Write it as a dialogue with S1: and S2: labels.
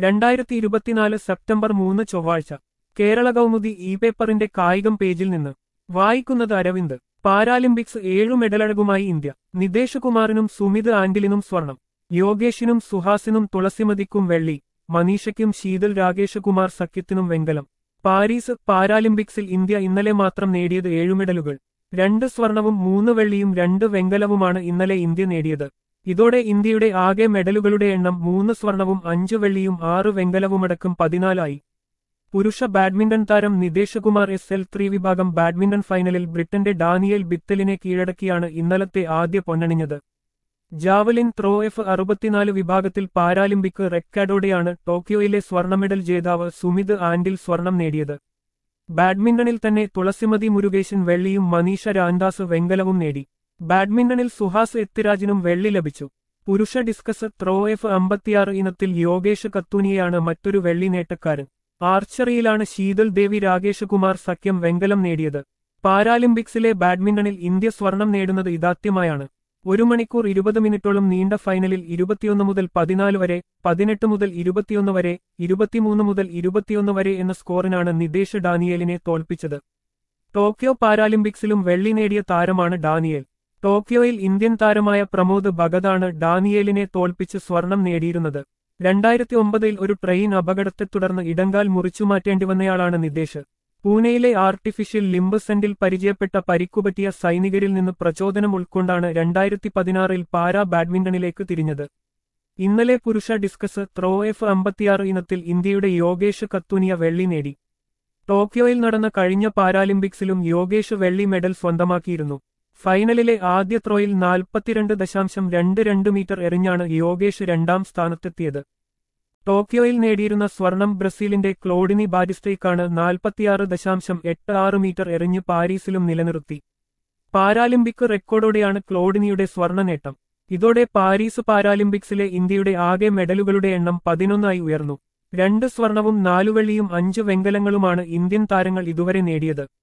S1: രണ്ടായിരത്തി ഇരുപത്തിനാല് സെപ്റ്റംബർ മൂന്ന് ചൊവ്വാഴ്ച കേരള കൗമുദി ഇ പേപ്പറിന്റെ കായികം പേജിൽ നിന്ന് വായിക്കുന്നത് അരവിന്ദ് പാരാലിമ്പിക്സ് ഏഴു മെഡലഴകുമായി ഇന്ത്യ നിതേഷകുമാറിനും സുമിത് ആന്റിലിനും സ്വർണം യോഗേഷിനും സുഹാസിനും തുളസിമതിക്കും വെള്ളി മനീഷയ്ക്കും ശീതൽ രാകേഷകുമാർ സഖ്യത്തിനും വെങ്കലം പാരീസ് പാരാലിമ്പിക്സിൽ ഇന്ത്യ ഇന്നലെ മാത്രം നേടിയത് ഏഴു മെഡലുകൾ രണ്ട് സ്വർണവും മൂന്ന് വെള്ളിയും രണ്ട് വെങ്കലവുമാണ് ഇന്നലെ ഇന്ത്യ നേടിയത് ഇതോടെ ഇന്ത്യയുടെ ആകെ മെഡലുകളുടെ എണ്ണം മൂന്ന് സ്വർണവും അഞ്ചു വെള്ളിയും ആറ് വെങ്കലവുമടക്കം പതിനാലായി പുരുഷ ബാഡ്മിന്റൺ താരം നിതേഷകുമാർ എസ് എൽ ത്രീ വിഭാഗം ബാഡ്മിന്റൺ ഫൈനലിൽ ബ്രിട്ടന്റെ ഡാനിയൽ ബിത്തലിനെ കീഴടക്കിയാണ് ഇന്നലത്തെ ആദ്യ പൊന്നണിഞ്ഞത് ജാവലിൻ ത്രോ എഫ് അറുപത്തിനാല് വിഭാഗത്തിൽ പാരാലിമ്പിക് റെക്കോർഡോടെയാണ് ടോക്കിയോയിലെ സ്വർണ്ണ മെഡൽ ജേതാവ് സുമിത് ആൻഡിൽ സ്വർണം നേടിയത് ബാഡ്മിന്റണിൽ തന്നെ തുളസിമതി മുരുകേശൻ വെള്ളിയും മനീഷ രാംദാസ് വെങ്കലവും നേടി ബാഡ്മിന്റണിൽ സുഹാസ് എത്തിരാജിനും വെള്ളി ലഭിച്ചു പുരുഷ ഡിസ്കസ് ത്രോ എഫ് അമ്പത്തിയാറ് ഇനത്തിൽ യോഗേഷ് കത്തൂനിയാണ് മറ്റൊരു വെള്ളി നേട്ടക്കാരൻ ആർച്ചറിയിലാണ് ശീതൽ ദേവി രാകേഷകുമാർ സഖ്യം വെങ്കലം നേടിയത് പാരാലിമ്പിക്സിലെ ബാഡ്മിന്റണിൽ ഇന്ത്യ സ്വർണം നേടുന്നത് ഇതാദ്യമായാണ് ഒരു മണിക്കൂർ ഇരുപത് മിനിറ്റോളം നീണ്ട ഫൈനലിൽ ഇരുപത്തിയൊന്ന് മുതൽ പതിനാല് വരെ പതിനെട്ട് മുതൽ ഇരുപത്തിയൊന്ന് വരെ ഇരുപത്തിമൂന്ന് മുതൽ ഇരുപത്തിയൊന്ന് വരെ എന്ന സ്കോറിനാണ് നിതേഷ് ഡാനിയേലിനെ തോൽപ്പിച്ചത് ടോക്കിയോ പാരാലിമ്പിക്സിലും വെള്ളി നേടിയ താരമാണ് ഡാനിയേൽ ടോക്കിയോയിൽ ഇന്ത്യൻ താരമായ പ്രമോദ് ഭഗതാണ് ഡാനിയേലിനെ തോൽപ്പിച്ച് സ്വർണം നേടിയിരുന്നത് രണ്ടായിരത്തി ഒമ്പതിൽ ഒരു ട്രെയിൻ അപകടത്തെ തുടർന്ന് ഇടങ്കാൽ മുറിച്ചുമാറ്റേണ്ടി വന്നയാളാണ് നിതേഷ് പൂനെയിലെ ആർട്ടിഫിഷ്യൽ ലിംബ് സെന്റിൽ പരിചയപ്പെട്ട പരിക്കുപറ്റിയ സൈനികരിൽ നിന്ന് പ്രചോദനം ഉൾക്കൊണ്ടാണ് രണ്ടായിരത്തി പതിനാറിൽ പാരാ ബാഡ്മിന്റണിലേക്ക് തിരിഞ്ഞത് ഇന്നലെ പുരുഷ ഡിസ്കസ് ത്രോ എഫ് അമ്പത്തിയാറ് ഇനത്തിൽ ഇന്ത്യയുടെ യോഗേഷ് കത്തൂനിയ വെള്ളി നേടി ടോക്കിയോയിൽ നടന്ന കഴിഞ്ഞ പാരാലിമ്പിക്സിലും യോഗേഷ് വെള്ളി മെഡൽ സ്വന്തമാക്കിയിരുന്നു ഫൈനലിലെ ആദ്യ ത്രോയിൽ നാൽപ്പത്തിരണ്ട് ദശാംശം രണ്ട് രണ്ട് മീറ്റർ എറിഞ്ഞാണ് യോഗേഷ് രണ്ടാം സ്ഥാനത്തെത്തിയത് ടോക്കിയോയിൽ നേടിയിരുന്ന സ്വർണം ബ്രസീലിന്റെ ക്ലോഡിനി ബാരിസ്റ്റയ്ക്കാണ് നാൽപ്പത്തിയാറ് ദശാംശം എട്ട് ആറ് മീറ്റർ എറിഞ്ഞ് പാരീസിലും നിലനിർത്തി പാരാലിമ്പിക് റെക്കോർഡോടെയാണ് ക്ലോഡിനിയുടെ സ്വർണ്ണ നേട്ടം ഇതോടെ പാരീസ് പാരാലിമ്പിക്സിലെ ഇന്ത്യയുടെ ആകെ മെഡലുകളുടെ എണ്ണം പതിനൊന്നായി ഉയർന്നു രണ്ട് സ്വർണവും നാലു വെള്ളിയും അഞ്ച് വെങ്കലങ്ങളുമാണ് ഇന്ത്യൻ താരങ്ങൾ ഇതുവരെ നേടിയത്